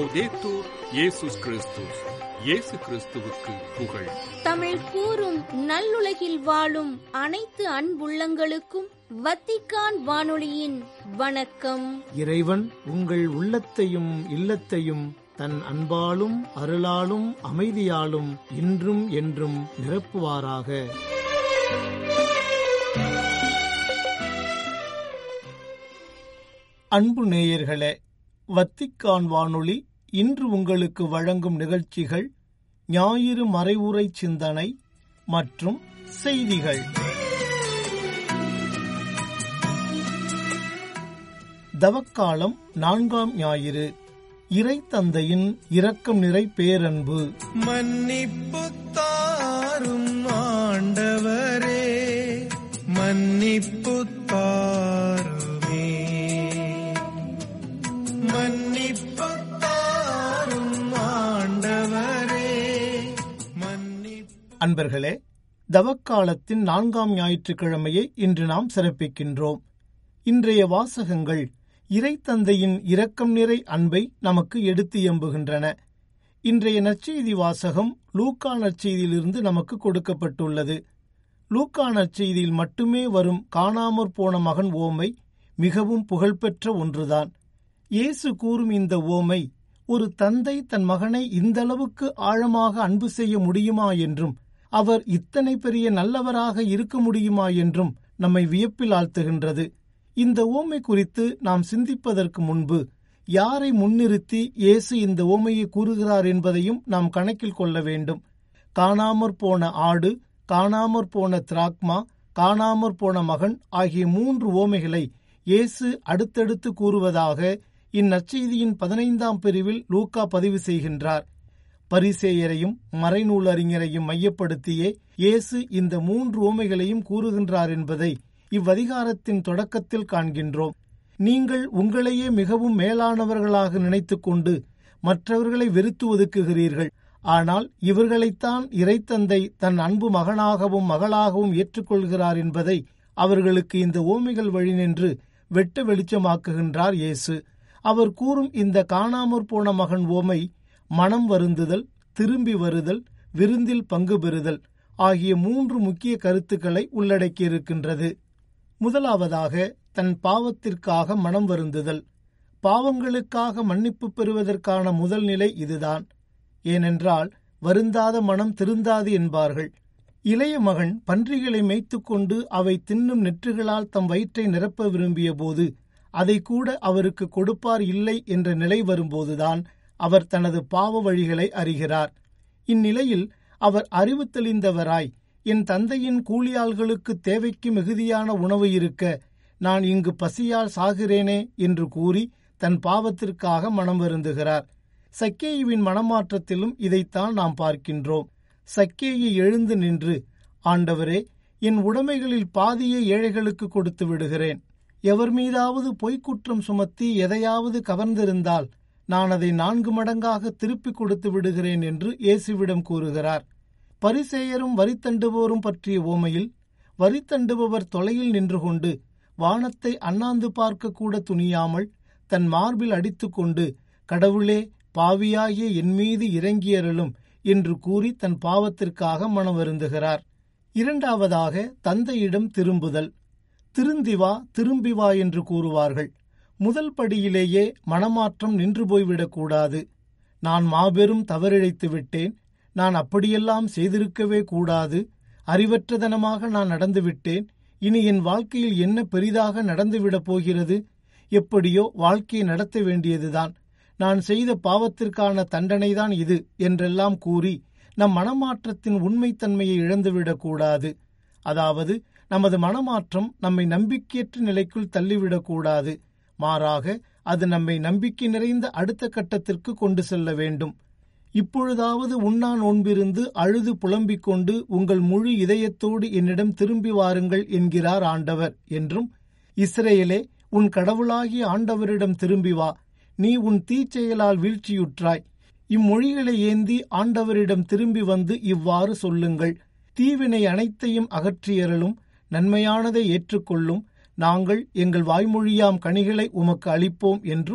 லவ்தேத்தூர் இயேசுஸ் கிறிஸ்துஸ் இயேசு கிறிஸ்துவுக்கு புகழ் தமிழ் கூறும் நல்லுலகில் வாழும் அனைத்து அன்புள்ளங்களுக்கும் வத்திக்கான் வானொலியின் வணக்கம் இறைவன் உங்கள் உள்ளத்தையும் இல்லத்தையும் தன் அன்பாலும் அருளாலும் அமைதியாலும் இன்றும் என்றும் நிரப்புவாராக அன்பு நேயர்களே வத்திக்கான் வானொலி இன்று உங்களுக்கு வழங்கும் நிகழ்ச்சிகள் ஞாயிறு மறைவுரை சிந்தனை மற்றும் செய்திகள் தவக்காலம் நான்காம் ஞாயிறு இறை தந்தையின் இரக்கம் நிறை பேரன்பு மன்னிப்பு தாரும் ஆண்டவரே மன்னிப்பு தாருமே மன்னிப்பு தாரும் ஆண்டவரே மன்னிப்பு அன்பர்களே தவக்காலத்தின் நான்காம் ஞாயிற்றுக்கிழமையை இன்று நாம் சிறப்பிக்கின்றோம் இன்றைய வாசகங்கள் இறை தந்தையின் இரக்கம் நிறை அன்பை நமக்கு எடுத்து எம்புகின்றன இன்றைய நற்செய்தி வாசகம் லூக்கா நற்செய்தியிலிருந்து நமக்கு கொடுக்கப்பட்டுள்ளது லூக்கா நற்செய்தியில் மட்டுமே வரும் காணாமற் போன மகன் ஓமை மிகவும் புகழ்பெற்ற ஒன்றுதான் இயேசு கூறும் இந்த ஓமை ஒரு தந்தை தன் மகனை இந்தளவுக்கு ஆழமாக அன்பு செய்ய முடியுமா என்றும் அவர் இத்தனை பெரிய நல்லவராக இருக்க முடியுமா என்றும் நம்மை வியப்பில் ஆழ்த்துகின்றது இந்த ஓமை குறித்து நாம் சிந்திப்பதற்கு முன்பு யாரை முன்னிறுத்தி இயேசு இந்த ஓமையை கூறுகிறார் என்பதையும் நாம் கணக்கில் கொள்ள வேண்டும் காணாமற் போன ஆடு காணாமற் போன திராக்மா காணாமற் போன மகன் ஆகிய மூன்று ஓமைகளை இயேசு அடுத்தடுத்து கூறுவதாக இந்நற்செய்தியின் பதினைந்தாம் பிரிவில் லூக்கா பதிவு செய்கின்றார் பரிசேயரையும் மறைநூல் அறிஞரையும் மையப்படுத்தியே இயேசு இந்த மூன்று ஓமைகளையும் கூறுகின்றார் என்பதை இவ்வதிகாரத்தின் தொடக்கத்தில் காண்கின்றோம் நீங்கள் உங்களையே மிகவும் மேலானவர்களாக நினைத்துக் கொண்டு மற்றவர்களை வெறுத்து ஒதுக்குகிறீர்கள் ஆனால் இவர்களைத்தான் இறைத்தந்தை தன் அன்பு மகனாகவும் மகளாகவும் ஏற்றுக்கொள்கிறார் என்பதை அவர்களுக்கு இந்த ஓமைகள் வழி நின்று வெட்ட வெளிச்சமாக்குகின்றார் இயேசு அவர் கூறும் இந்த காணாமற் போன மகன் ஓமை மனம் வருந்துதல் திரும்பி வருதல் விருந்தில் பங்கு பெறுதல் ஆகிய மூன்று முக்கிய கருத்துக்களை உள்ளடக்கியிருக்கின்றது முதலாவதாக தன் பாவத்திற்காக மனம் வருந்துதல் பாவங்களுக்காக மன்னிப்பு பெறுவதற்கான முதல் நிலை இதுதான் ஏனென்றால் வருந்தாத மனம் திருந்தாது என்பார்கள் இளைய மகன் பன்றிகளை மேய்த்துக்கொண்டு அவை தின்னும் நெற்றுகளால் தம் வயிற்றை நிரப்ப விரும்பிய போது அதை கூட அவருக்கு கொடுப்பார் இல்லை என்ற நிலை வரும்போதுதான் அவர் தனது பாவ வழிகளை அறிகிறார் இந்நிலையில் அவர் அறிவு தெளிந்தவராய் என் தந்தையின் கூலியாள்களுக்கு தேவைக்கு மிகுதியான உணவு இருக்க நான் இங்கு பசியால் சாகிறேனே என்று கூறி தன் பாவத்திற்காக மனம் வருந்துகிறார் சக்கேயுவின் மனமாற்றத்திலும் இதைத்தான் நாம் பார்க்கின்றோம் சக்கேயை எழுந்து நின்று ஆண்டவரே என் உடைமைகளில் பாதியை ஏழைகளுக்கு கொடுத்து விடுகிறேன் எவர் மீதாவது பொய்க்குற்றம் சுமத்தி எதையாவது கவர்ந்திருந்தால் நான் அதை நான்கு மடங்காக திருப்பிக் கொடுத்து விடுகிறேன் என்று இயேசுவிடம் கூறுகிறார் பரிசேயரும் வரித்தண்டுவோரும் பற்றிய ஓமையில் வரித்தண்டுபவர் தொலையில் நின்று கொண்டு வானத்தை அண்ணாந்து பார்க்க கூட துணியாமல் தன் மார்பில் அடித்துக்கொண்டு கடவுளே பாவியாகிய என் மீது இறங்கியருளும் என்று கூறி தன் பாவத்திற்காக மனம் வருந்துகிறார் இரண்டாவதாக தந்தையிடம் திரும்புதல் திருந்தி வா திரும்பி வா என்று கூறுவார்கள் முதல் படியிலேயே மனமாற்றம் நின்று போய்விடக்கூடாது நான் மாபெரும் தவறிழைத்து விட்டேன் நான் அப்படியெல்லாம் செய்திருக்கவே கூடாது அறிவற்றதனமாக நான் நடந்துவிட்டேன் இனி என் வாழ்க்கையில் என்ன பெரிதாக நடந்துவிடப் போகிறது எப்படியோ வாழ்க்கையை நடத்த வேண்டியதுதான் நான் செய்த பாவத்திற்கான தண்டனைதான் இது என்றெல்லாம் கூறி நம் மனமாற்றத்தின் உண்மைத்தன்மையை இழந்துவிடக்கூடாது அதாவது நமது மனமாற்றம் நம்மை நம்பிக்கையற்ற நிலைக்குள் தள்ளிவிடக்கூடாது மாறாக அது நம்மை நம்பிக்கை நிறைந்த அடுத்த கட்டத்திற்கு கொண்டு செல்ல வேண்டும் இப்பொழுதாவது உண்ணா நோன்பிருந்து அழுது புலம்பிக் கொண்டு உங்கள் முழு இதயத்தோடு என்னிடம் திரும்பி வாருங்கள் என்கிறார் ஆண்டவர் என்றும் இஸ்ரேலே உன் கடவுளாகிய ஆண்டவரிடம் திரும்பி வா நீ உன் தீச்செயலால் வீழ்ச்சியுற்றாய் இம்மொழிகளை ஏந்தி ஆண்டவரிடம் திரும்பி வந்து இவ்வாறு சொல்லுங்கள் தீவினை அனைத்தையும் அகற்றியறலும் நன்மையானதை ஏற்றுக்கொள்ளும் நாங்கள் எங்கள் வாய்மொழியாம் கனிகளை உமக்கு அளிப்போம் என்றும்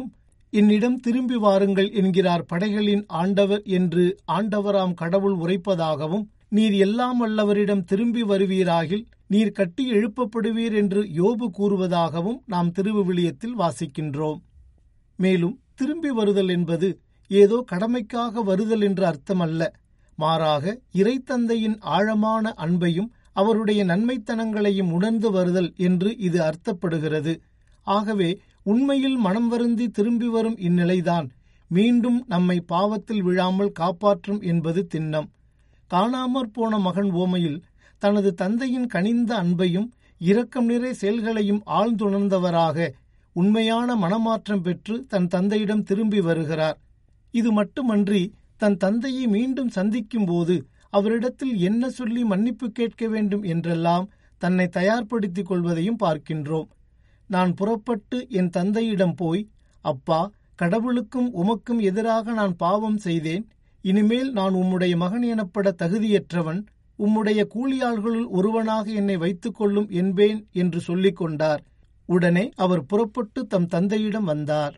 என்னிடம் திரும்பி வாருங்கள் என்கிறார் படைகளின் ஆண்டவர் என்று ஆண்டவராம் கடவுள் உரைப்பதாகவும் நீர் எல்லாம் வல்லவரிடம் திரும்பி வருவீராகில் நீர் கட்டி எழுப்பப்படுவீர் என்று யோபு கூறுவதாகவும் நாம் திருவிவிலியத்தில் வாசிக்கின்றோம் மேலும் திரும்பி வருதல் என்பது ஏதோ கடமைக்காக வருதல் என்று அர்த்தமல்ல மாறாக இறைத்தந்தையின் ஆழமான அன்பையும் அவருடைய நன்மைத்தனங்களையும் உணர்ந்து வருதல் என்று இது அர்த்தப்படுகிறது ஆகவே உண்மையில் மனம் வருந்தி திரும்பி வரும் இந்நிலைதான் மீண்டும் நம்மை பாவத்தில் விழாமல் காப்பாற்றும் என்பது திண்ணம் காணாமற் போன மகன் ஓமையில் தனது தந்தையின் கனிந்த அன்பையும் இரக்கம் நிறை செயல்களையும் ஆழ்ந்துணர்ந்தவராக உண்மையான மனமாற்றம் பெற்று தன் தந்தையிடம் திரும்பி வருகிறார் இது மட்டுமன்றி தன் தந்தையை மீண்டும் சந்திக்கும் போது அவரிடத்தில் என்ன சொல்லி மன்னிப்பு கேட்க வேண்டும் என்றெல்லாம் தன்னை தயார்படுத்திக் கொள்வதையும் பார்க்கின்றோம் நான் புறப்பட்டு என் தந்தையிடம் போய் அப்பா கடவுளுக்கும் உமக்கும் எதிராக நான் பாவம் செய்தேன் இனிமேல் நான் உம்முடைய மகன் எனப்பட தகுதியற்றவன் உம்முடைய கூலியாள்களுள் ஒருவனாக என்னை வைத்துக் கொள்ளும் என்பேன் என்று சொல்லிக் கொண்டார் உடனே அவர் புறப்பட்டு தம் தந்தையிடம் வந்தார்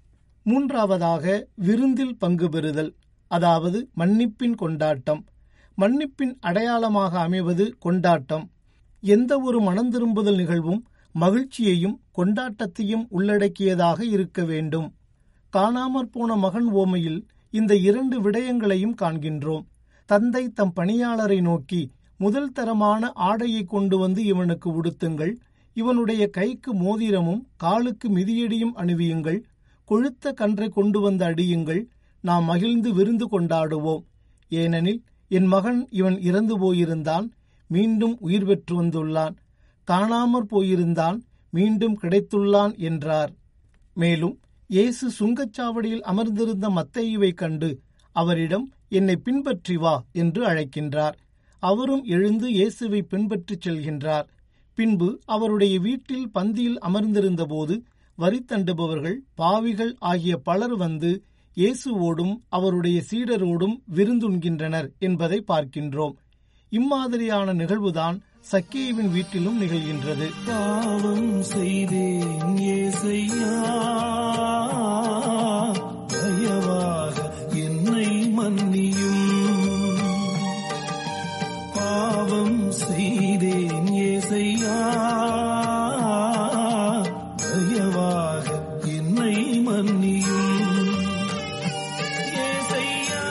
மூன்றாவதாக விருந்தில் பங்கு பெறுதல் அதாவது மன்னிப்பின் கொண்டாட்டம் மன்னிப்பின் அடையாளமாக அமைவது கொண்டாட்டம் எந்த ஒரு மனந்திரும்புதல் நிகழ்வும் மகிழ்ச்சியையும் கொண்டாட்டத்தையும் உள்ளடக்கியதாக இருக்க வேண்டும் காணாமற் போன மகன் ஓமையில் இந்த இரண்டு விடயங்களையும் காண்கின்றோம் தந்தை தம் பணியாளரை நோக்கி முதல் தரமான ஆடையை கொண்டு வந்து இவனுக்கு உடுத்துங்கள் இவனுடைய கைக்கு மோதிரமும் காலுக்கு மிதியடியும் அணிவியுங்கள் கொழுத்த கன்றை கொண்டு வந்து அடியுங்கள் நாம் மகிழ்ந்து விருந்து கொண்டாடுவோம் ஏனெனில் என் மகன் இவன் இறந்து போயிருந்தான் மீண்டும் உயிர் பெற்று வந்துள்ளான் காணாமற் போயிருந்தான் மீண்டும் கிடைத்துள்ளான் என்றார் மேலும் இயேசு சுங்கச்சாவடியில் அமர்ந்திருந்த மத்தையுவை கண்டு அவரிடம் என்னை பின்பற்றி வா என்று அழைக்கின்றார் அவரும் எழுந்து இயேசுவை பின்பற்றிச் செல்கின்றார் பின்பு அவருடைய வீட்டில் பந்தியில் அமர்ந்திருந்தபோது வரி தண்டுபவர்கள் பாவிகள் ஆகிய பலர் வந்து இயேசுவோடும் அவருடைய சீடரோடும் விருந்துண்கின்றனர் என்பதை பார்க்கின்றோம் இம்மாதிரியான நிகழ்வுதான் சக்கேவின் வீட்டிலும் நிகழ்கின்றது பாவம் செய்தேன் ஏசையா தயவாக என்னை மன்னியும் பாவம் செய்தேன் ஏசையா தயவாக என்னை மன்னியும் ஏசையா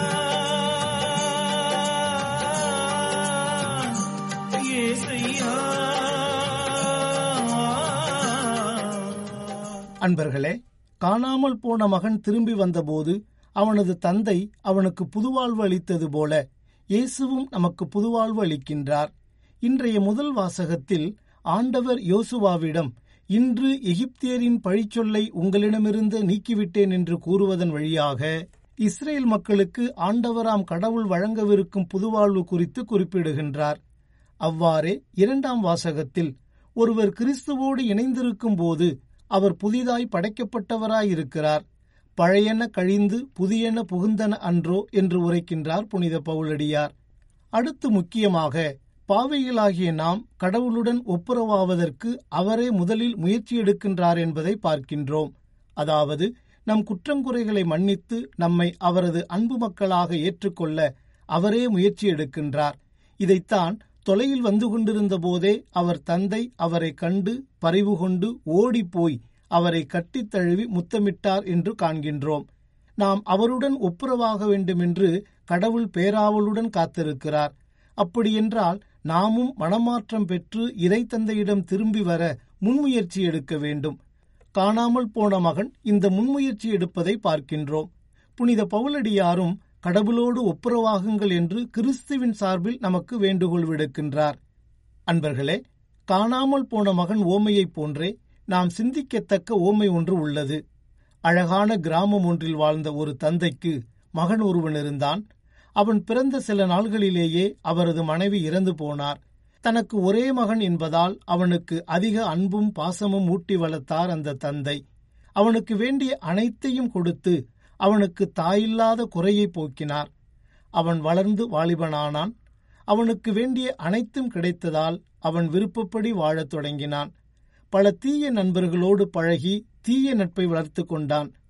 ஏசையா அன்பர்களே காணாமல் போன மகன் திரும்பி வந்தபோது அவனது தந்தை அவனுக்கு புதுவாழ்வு அளித்தது போல இயேசுவும் நமக்கு புதுவாழ்வு அளிக்கின்றார் இன்றைய முதல் வாசகத்தில் ஆண்டவர் யோசுவாவிடம் இன்று எகிப்தியரின் பழிச்சொல்லை உங்களிடமிருந்து நீக்கிவிட்டேன் என்று கூறுவதன் வழியாக இஸ்ரேல் மக்களுக்கு ஆண்டவராம் கடவுள் வழங்கவிருக்கும் புதுவாழ்வு குறித்து குறிப்பிடுகின்றார் அவ்வாறே இரண்டாம் வாசகத்தில் ஒருவர் கிறிஸ்துவோடு இணைந்திருக்கும் போது அவர் புதிதாய் படைக்கப்பட்டவராயிருக்கிறார் பழையன கழிந்து புதியன புகுந்தன அன்றோ என்று உரைக்கின்றார் புனித பவுலடியார் அடுத்து முக்கியமாக பாவைகளாகிய நாம் கடவுளுடன் ஒப்புரவாவதற்கு அவரே முதலில் முயற்சி எடுக்கின்றார் என்பதை பார்க்கின்றோம் அதாவது நம் குற்றங்குறைகளை மன்னித்து நம்மை அவரது அன்பு மக்களாக ஏற்றுக்கொள்ள அவரே முயற்சி எடுக்கின்றார் இதைத்தான் தொலையில் வந்து கொண்டிருந்த போதே அவர் தந்தை அவரை கண்டு பரிவு கொண்டு ஓடிப்போய் அவரை கட்டித் தழுவி முத்தமிட்டார் என்று காண்கின்றோம் நாம் அவருடன் ஒப்புரவாக வேண்டுமென்று கடவுள் பேராவலுடன் காத்திருக்கிறார் அப்படியென்றால் நாமும் மனமாற்றம் பெற்று இறை தந்தையிடம் திரும்பி வர முன்முயற்சி எடுக்க வேண்டும் காணாமல் போன மகன் இந்த முன்முயற்சி எடுப்பதை பார்க்கின்றோம் புனித பவுலடியாரும் கடவுளோடு ஒப்புரவாகுங்கள் என்று கிறிஸ்துவின் சார்பில் நமக்கு வேண்டுகோள் விடுக்கின்றார் அன்பர்களே காணாமல் போன மகன் ஓமையைப் போன்றே நாம் சிந்திக்கத்தக்க ஓமை ஒன்று உள்ளது அழகான கிராமம் ஒன்றில் வாழ்ந்த ஒரு தந்தைக்கு மகன் ஒருவன் இருந்தான் அவன் பிறந்த சில நாள்களிலேயே அவரது மனைவி இறந்து போனார் தனக்கு ஒரே மகன் என்பதால் அவனுக்கு அதிக அன்பும் பாசமும் ஊட்டி வளர்த்தார் அந்த தந்தை அவனுக்கு வேண்டிய அனைத்தையும் கொடுத்து அவனுக்கு தாயில்லாத குறையை போக்கினார் அவன் வளர்ந்து வாலிபனானான் அவனுக்கு வேண்டிய அனைத்தும் கிடைத்ததால் அவன் விருப்பப்படி வாழத் தொடங்கினான் பல தீய நண்பர்களோடு பழகி தீய நட்பை வளர்த்து கொண்டான்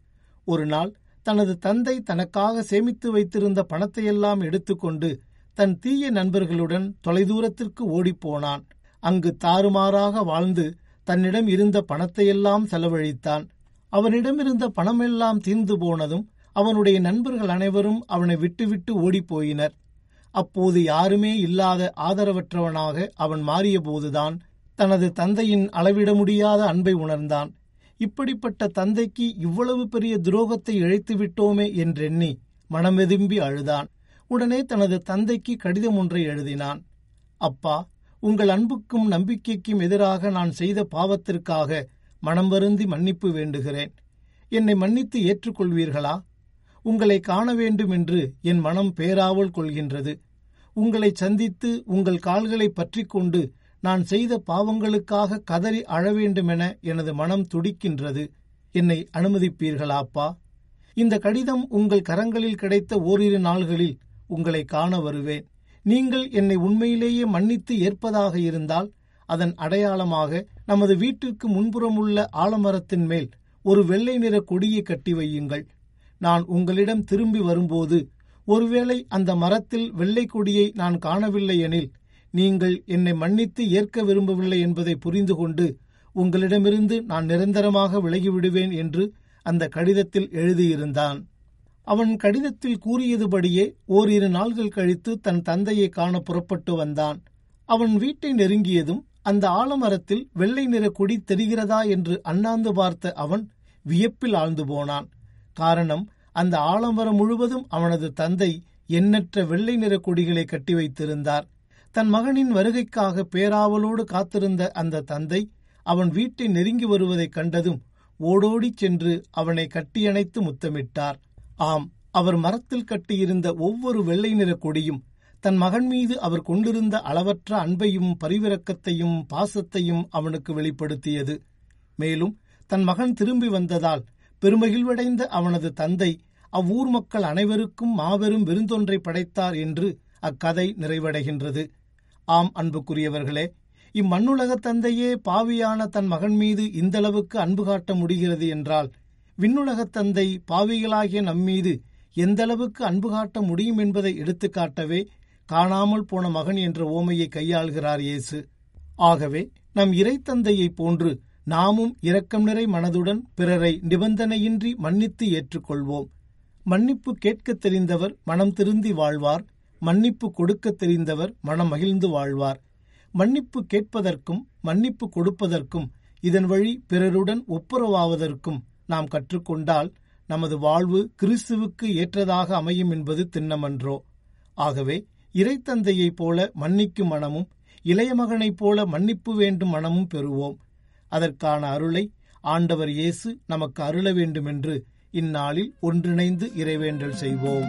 ஒரு நாள் தனது தந்தை தனக்காக சேமித்து வைத்திருந்த பணத்தையெல்லாம் எடுத்துக்கொண்டு தன் தீய நண்பர்களுடன் தொலைதூரத்திற்கு ஓடிப்போனான் அங்கு தாறுமாறாக வாழ்ந்து தன்னிடம் இருந்த பணத்தையெல்லாம் செலவழித்தான் அவனிடமிருந்த பணமெல்லாம் தீர்ந்து போனதும் அவனுடைய நண்பர்கள் அனைவரும் அவனை விட்டுவிட்டு ஓடிப்போயினர் அப்போது யாருமே இல்லாத ஆதரவற்றவனாக அவன் மாறியபோதுதான் தனது தந்தையின் அளவிட முடியாத அன்பை உணர்ந்தான் இப்படிப்பட்ட தந்தைக்கு இவ்வளவு பெரிய துரோகத்தை இழைத்து விட்டோமே என்றெண்ணி மனமெதும்பி அழுதான் உடனே தனது தந்தைக்கு கடிதம் ஒன்றை எழுதினான் அப்பா உங்கள் அன்புக்கும் நம்பிக்கைக்கும் எதிராக நான் செய்த பாவத்திற்காக மனம் வருந்தி மன்னிப்பு வேண்டுகிறேன் என்னை மன்னித்து ஏற்றுக்கொள்வீர்களா உங்களை காண வேண்டும் என்று என் மனம் பேராவல் கொள்கின்றது உங்களை சந்தித்து உங்கள் கால்களை பற்றிக் கொண்டு நான் செய்த பாவங்களுக்காக கதறி அழ வேண்டுமென எனது மனம் துடிக்கின்றது என்னை அனுமதிப்பீர்களா அப்பா இந்த கடிதம் உங்கள் கரங்களில் கிடைத்த ஓரிரு நாள்களில் உங்களை காண வருவேன் நீங்கள் என்னை உண்மையிலேயே மன்னித்து ஏற்பதாக இருந்தால் அதன் அடையாளமாக நமது வீட்டிற்கு முன்புறமுள்ள ஆலமரத்தின் மேல் ஒரு வெள்ளை நிற கொடியை கட்டி வையுங்கள் நான் உங்களிடம் திரும்பி வரும்போது ஒருவேளை அந்த மரத்தில் வெள்ளை கொடியை நான் காணவில்லை எனில் நீங்கள் என்னை மன்னித்து ஏற்க விரும்பவில்லை என்பதை புரிந்து கொண்டு உங்களிடமிருந்து நான் நிரந்தரமாக விலகிவிடுவேன் என்று அந்த கடிதத்தில் எழுதியிருந்தான் அவன் கடிதத்தில் கூறியதுபடியே ஓரிரு நாள்கள் கழித்து தன் தந்தையை காண புறப்பட்டு வந்தான் அவன் வீட்டை நெருங்கியதும் அந்த ஆலமரத்தில் வெள்ளை நிற கொடி தெரிகிறதா என்று அண்ணாந்து பார்த்த அவன் வியப்பில் ஆழ்ந்து போனான் காரணம் அந்த ஆலமரம் முழுவதும் அவனது தந்தை எண்ணற்ற வெள்ளை நிற கொடிகளை கட்டி வைத்திருந்தார் தன் மகனின் வருகைக்காக பேராவலோடு காத்திருந்த அந்த தந்தை அவன் வீட்டை நெருங்கி வருவதைக் கண்டதும் ஓடோடிச் சென்று அவனை கட்டியணைத்து முத்தமிட்டார் ஆம் அவர் மரத்தில் கட்டியிருந்த ஒவ்வொரு வெள்ளை நிற கொடியும் தன் மகன் மீது அவர் கொண்டிருந்த அளவற்ற அன்பையும் பரிவிரக்கத்தையும் பாசத்தையும் அவனுக்கு வெளிப்படுத்தியது மேலும் தன் மகன் திரும்பி வந்ததால் பெருமகிழ்வடைந்த அவனது தந்தை அவ்வூர் மக்கள் அனைவருக்கும் மாபெரும் விருந்தொன்றை படைத்தார் என்று அக்கதை நிறைவடைகின்றது ஆம் அன்புக்குரியவர்களே இம்மண்ணுலகத் தந்தையே பாவியான தன் மகன் மீது இந்தளவுக்கு அன்பு காட்ட முடிகிறது என்றால் விண்ணுலகத் தந்தை பாவிகளாகிய நம்மீது எந்தளவுக்கு அன்பு காட்ட முடியும் என்பதை எடுத்துக்காட்டவே காணாமல் போன மகன் என்ற ஓமையை கையாள்கிறார் இயேசு ஆகவே நம் இறைத்தந்தையைப் போன்று நாமும் இரக்கம் நிறை மனதுடன் பிறரை நிபந்தனையின்றி மன்னித்து ஏற்றுக்கொள்வோம் மன்னிப்பு கேட்கத் தெரிந்தவர் மனம் திருந்தி வாழ்வார் மன்னிப்பு கொடுக்கத் தெரிந்தவர் மனம் மகிழ்ந்து வாழ்வார் மன்னிப்பு கேட்பதற்கும் மன்னிப்பு கொடுப்பதற்கும் இதன் வழி பிறருடன் ஒப்புரவாவதற்கும் நாம் கற்றுக்கொண்டால் நமது வாழ்வு கிறிஸ்துவுக்கு ஏற்றதாக அமையும் என்பது திண்ணமன்றோ ஆகவே இறைத்தந்தையைப் போல மன்னிக்கும் மனமும் இளைய மகனைப் போல மன்னிப்பு வேண்டும் மனமும் பெறுவோம் அதற்கான அருளை ஆண்டவர் இயேசு நமக்கு அருள வேண்டுமென்று இந்நாளில் ஒன்றிணைந்து இறைவேண்டல் செய்வோம்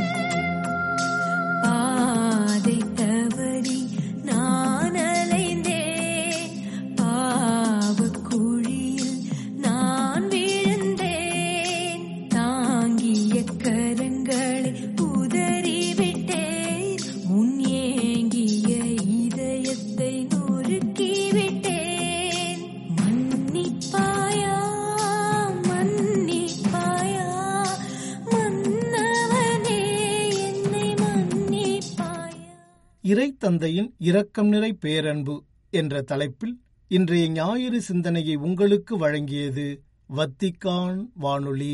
பாதை தவறி நான் அலைந்தேன் பாவக் குழியில் நான் விழுந்தேன் தாங்கிய கரங்களை உதறிவிட்டேன் முன் ஏங்கிய இதயத்தை நொறுக்கிவிட்டேன் மன்னிப்பாயா மன்னிப்பாயா மன்னவனே என்னை மன்னிப்பாயா இறைத்தந்தையின் இரக்கம் நிறை பேரன்பு என்ற தலைப்பில் இன்றைய ஞாயிறு சிந்தனையை உங்களுக்கு வழங்கியது வத்திக்கான் வானொலி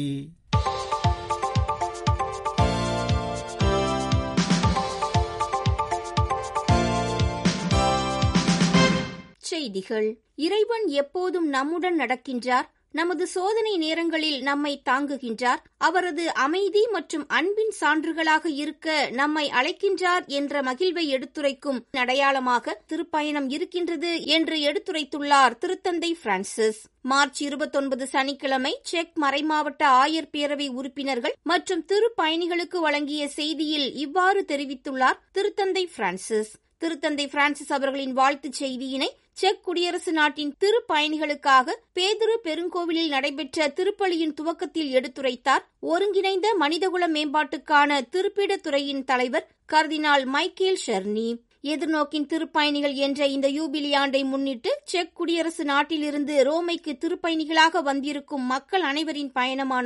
செய்திகள் இறைவன் எப்போதும் நம்முடன் நடக்கின்றார் நமது சோதனை நேரங்களில் நம்மை தாங்குகின்றார் அவரது அமைதி மற்றும் அன்பின் சான்றுகளாக இருக்க நம்மை அழைக்கின்றார் என்ற மகிழ்வை எடுத்துரைக்கும் அடையாளமாக திருப்பயணம் இருக்கின்றது என்று எடுத்துரைத்துள்ளார் திருத்தந்தை பிரான்சிஸ் மார்ச் இருபத்தொன்பது சனிக்கிழமை செக் மறைமாவட்ட ஆயர் பேரவை உறுப்பினர்கள் மற்றும் திருப்பயணிகளுக்கு வழங்கிய செய்தியில் இவ்வாறு தெரிவித்துள்ளார் திருத்தந்தை பிரான்சிஸ் திருத்தந்தை பிரான்சிஸ் அவர்களின் வாழ்த்துச் செய்தியினை செக் குடியரசு நாட்டின் திருப்பயணிகளுக்காக பேதுரு பெருங்கோவிலில் நடைபெற்ற திருப்பலியின் துவக்கத்தில் எடுத்துரைத்தார் ஒருங்கிணைந்த மனிதகுல மேம்பாட்டுக்கான திருப்பிடத் துறையின் தலைவர் கர்தினால் மைக்கேல் ஷெர்னி எதிர்நோக்கின் திருப்பயணிகள் என்ற இந்த யூபிலி ஆண்டை முன்னிட்டு செக் குடியரசு நாட்டிலிருந்து ரோமைக்கு திருப்பயணிகளாக வந்திருக்கும் மக்கள் அனைவரின் பயணமானது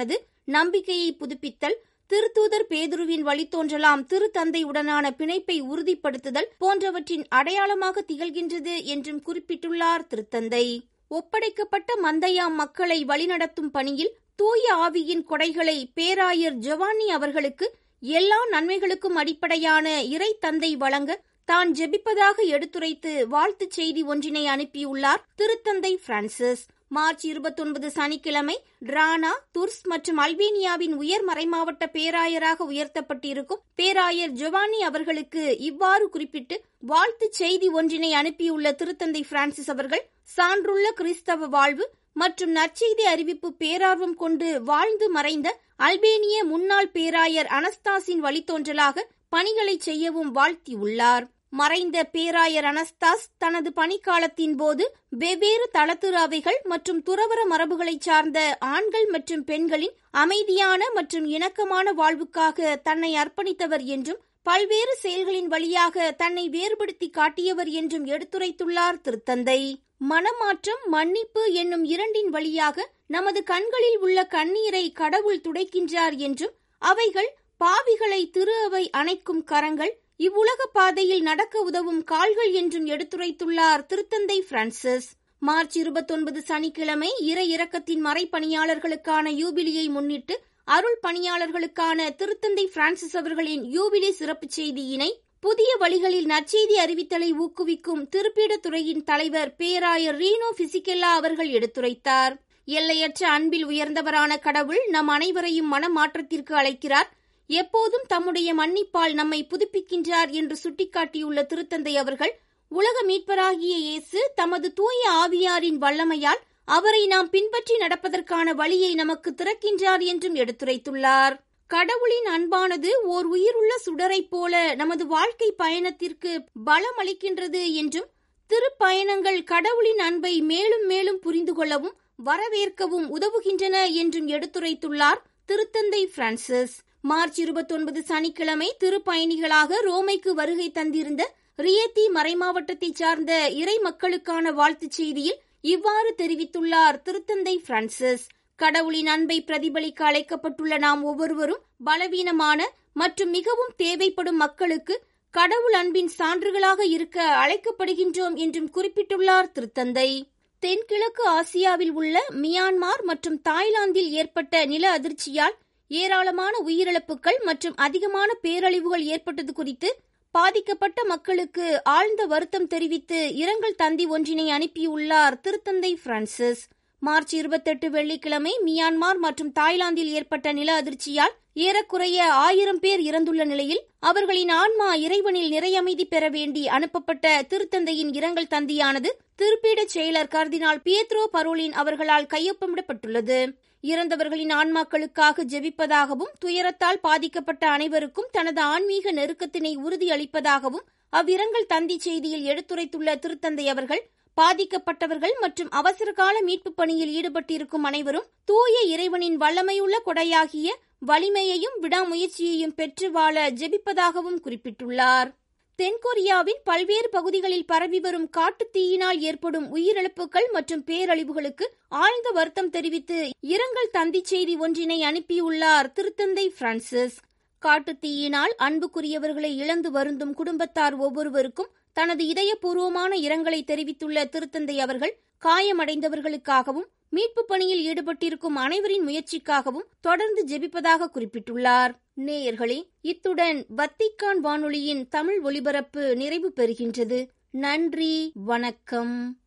நம்பிக்கையை புதுப்பித்தல் திருத்தூதர் பேதுருவின் வழித்தோன்றலாம் திருத்தந்தையுடனான பிணைப்பை உறுதிப்படுத்துதல் போன்றவற்றின் அடையாளமாக திகழ்கின்றது என்றும் குறிப்பிட்டுள்ளார் திருத்தந்தை ஒப்படைக்கப்பட்ட மந்தையாம் மக்களை வழிநடத்தும் பணியில் தூய ஆவியின் கொடைகளை பேராயர் ஜொவானி அவர்களுக்கு எல்லா நன்மைகளுக்கும் அடிப்படையான இறை தந்தை வழங்க தான் ஜெபிப்பதாக எடுத்துரைத்து வாழ்த்துச் செய்தி ஒன்றினை அனுப்பியுள்ளார் திருத்தந்தை பிரான்சிஸ் மார்ச் இருபத்தொன்பது சனிக்கிழமை டிரானா துர்ஸ் மற்றும் அல்பேனியாவின் உயர் மறைமாவட்ட பேராயராக உயர்த்தப்பட்டிருக்கும் பேராயர் ஜொவானி அவர்களுக்கு இவ்வாறு குறிப்பிட்டு வாழ்த்துச் செய்தி ஒன்றினை அனுப்பியுள்ள திருத்தந்தை பிரான்சிஸ் அவர்கள் சான்றுள்ள கிறிஸ்தவ வாழ்வு மற்றும் நற்செய்தி அறிவிப்பு பேரார்வம் கொண்டு வாழ்ந்து மறைந்த அல்பேனிய முன்னாள் பேராயர் அனஸ்தாஸின் வழித்தோன்றலாக பணிகளை செய்யவும் வாழ்த்தியுள்ளார் மறைந்த பேராயர் அனஸ்தாஸ் தனது பணிக்காலத்தின் போது வெவ்வேறு தளத்துரு அவைகள் மற்றும் துறவர மரபுகளைச் சார்ந்த ஆண்கள் மற்றும் பெண்களின் அமைதியான மற்றும் இணக்கமான வாழ்வுக்காக தன்னை அர்ப்பணித்தவர் என்றும் பல்வேறு செயல்களின் வழியாக தன்னை வேறுபடுத்தி காட்டியவர் என்றும் எடுத்துரைத்துள்ளார் திருத்தந்தை மனமாற்றம் மன்னிப்பு என்னும் இரண்டின் வழியாக நமது கண்களில் உள்ள கண்ணீரை கடவுள் துடைக்கின்றார் என்றும் அவைகள் பாவிகளை திரு அவை அணைக்கும் கரங்கள் இவ்வுலக பாதையில் நடக்க உதவும் கால்கள் என்றும் எடுத்துரைத்துள்ளார் திருத்தந்தை பிரான்சிஸ் மார்ச் இருபத்தொன்பது சனிக்கிழமை இறை இரக்கத்தின் மறைப்பணியாளர்களுக்கான யூபிலியை முன்னிட்டு அருள் பணியாளர்களுக்கான திருத்தந்தை பிரான்சிஸ் அவர்களின் யூபிலி சிறப்பு செய்தியினை புதிய வழிகளில் நற்செய்தி அறிவித்தலை ஊக்குவிக்கும் திருப்பீடத்துறையின் தலைவர் பேராயர் ரீனோ பிசிகெல்லா அவர்கள் எடுத்துரைத்தார் எல்லையற்ற அன்பில் உயர்ந்தவரான கடவுள் நம் அனைவரையும் மனமாற்றத்திற்கு அழைக்கிறார் எப்போதும் தம்முடைய மன்னிப்பால் நம்மை புதுப்பிக்கின்றார் என்று சுட்டிக்காட்டியுள்ள திருத்தந்தை அவர்கள் உலக மீட்பராகிய இயேசு தமது தூய ஆவியாரின் வல்லமையால் அவரை நாம் பின்பற்றி நடப்பதற்கான வழியை நமக்கு திறக்கின்றார் என்றும் எடுத்துரைத்துள்ளார் கடவுளின் அன்பானது ஓர் உயிருள்ள சுடரைப் போல நமது வாழ்க்கை பயணத்திற்கு பலம் அளிக்கின்றது என்றும் திருப்பயணங்கள் கடவுளின் அன்பை மேலும் மேலும் புரிந்து கொள்ளவும் வரவேற்கவும் உதவுகின்றன என்றும் எடுத்துரைத்துள்ளார் திருத்தந்தை பிரான்சிஸ் மார்ச் இருபத்தொன்பது சனிக்கிழமை திருப்பயணிகளாக ரோமைக்கு வருகை தந்திருந்த ரியத்தி மறைமாவட்டத்தைச் சார்ந்த இறை மக்களுக்கான வாழ்த்துச் செய்தியில் இவ்வாறு தெரிவித்துள்ளார் திருத்தந்தை பிரான்சிஸ் கடவுளின் அன்பை பிரதிபலிக்க அழைக்கப்பட்டுள்ள நாம் ஒவ்வொருவரும் பலவீனமான மற்றும் மிகவும் தேவைப்படும் மக்களுக்கு கடவுள் அன்பின் சான்றுகளாக இருக்க அழைக்கப்படுகின்றோம் என்றும் குறிப்பிட்டுள்ளார் திருத்தந்தை தென்கிழக்கு ஆசியாவில் உள்ள மியான்மார் மற்றும் தாய்லாந்தில் ஏற்பட்ட நில அதிர்ச்சியால் ஏராளமான உயிரிழப்புகள் மற்றும் அதிகமான பேரழிவுகள் ஏற்பட்டது குறித்து பாதிக்கப்பட்ட மக்களுக்கு ஆழ்ந்த வருத்தம் தெரிவித்து இரங்கல் தந்தி ஒன்றினை அனுப்பியுள்ளார் திருத்தந்தை பிரான்சிஸ் மார்ச் இருபத்தெட்டு வெள்ளிக்கிழமை மியான்மார் மற்றும் தாய்லாந்தில் ஏற்பட்ட நில அதிர்ச்சியால் ஏறக்குறைய ஆயிரம் பேர் இறந்துள்ள நிலையில் அவர்களின் ஆன்மா இறைவனில் நிறையமைதி பெற வேண்டி அனுப்பப்பட்ட திருத்தந்தையின் இரங்கல் தந்தியானது திருப்பீடச் செயலர் கர்தினால் பியத்ரோ பரோலின் அவர்களால் கையொப்பமிடப்பட்டுள்ளது இறந்தவர்களின் ஆன்மாக்களுக்காக ஜெபிப்பதாகவும் துயரத்தால் பாதிக்கப்பட்ட அனைவருக்கும் தனது ஆன்மீக நெருக்கத்தினை உறுதியளிப்பதாகவும் அவ்விரங்கல் தந்தி செய்தியில் எடுத்துரைத்துள்ள திருத்தந்தை அவர்கள் பாதிக்கப்பட்டவர்கள் மற்றும் அவசரகால மீட்பு பணியில் ஈடுபட்டிருக்கும் அனைவரும் தூய இறைவனின் வல்லமையுள்ள கொடையாகிய வலிமையையும் விடாமுயற்சியையும் பெற்று வாழ ஜெபிப்பதாகவும் குறிப்பிட்டுள்ளார் தென்கொரியாவின் பல்வேறு பகுதிகளில் பரவி வரும் காட்டுத் தீயினால் ஏற்படும் உயிரிழப்புகள் மற்றும் பேரழிவுகளுக்கு ஆழ்ந்த வருத்தம் தெரிவித்து இரங்கல் தந்தி செய்தி ஒன்றினை அனுப்பியுள்ளார் திருத்தந்தை பிரான்சிஸ் காட்டுத் தீயினால் அன்புக்குரியவர்களை இழந்து வருந்தும் குடும்பத்தார் ஒவ்வொருவருக்கும் தனது இதயபூர்வமான இரங்கலை தெரிவித்துள்ள திருத்தந்தை அவர்கள் காயமடைந்தவர்களுக்காகவும் மீட்பு பணியில் ஈடுபட்டிருக்கும் அனைவரின் முயற்சிக்காகவும் தொடர்ந்து ஜெபிப்பதாக குறிப்பிட்டுள்ளார் நேயர்களே இத்துடன் வத்திக்கான் வானொலியின் தமிழ் ஒலிபரப்பு நிறைவு பெறுகின்றது நன்றி வணக்கம்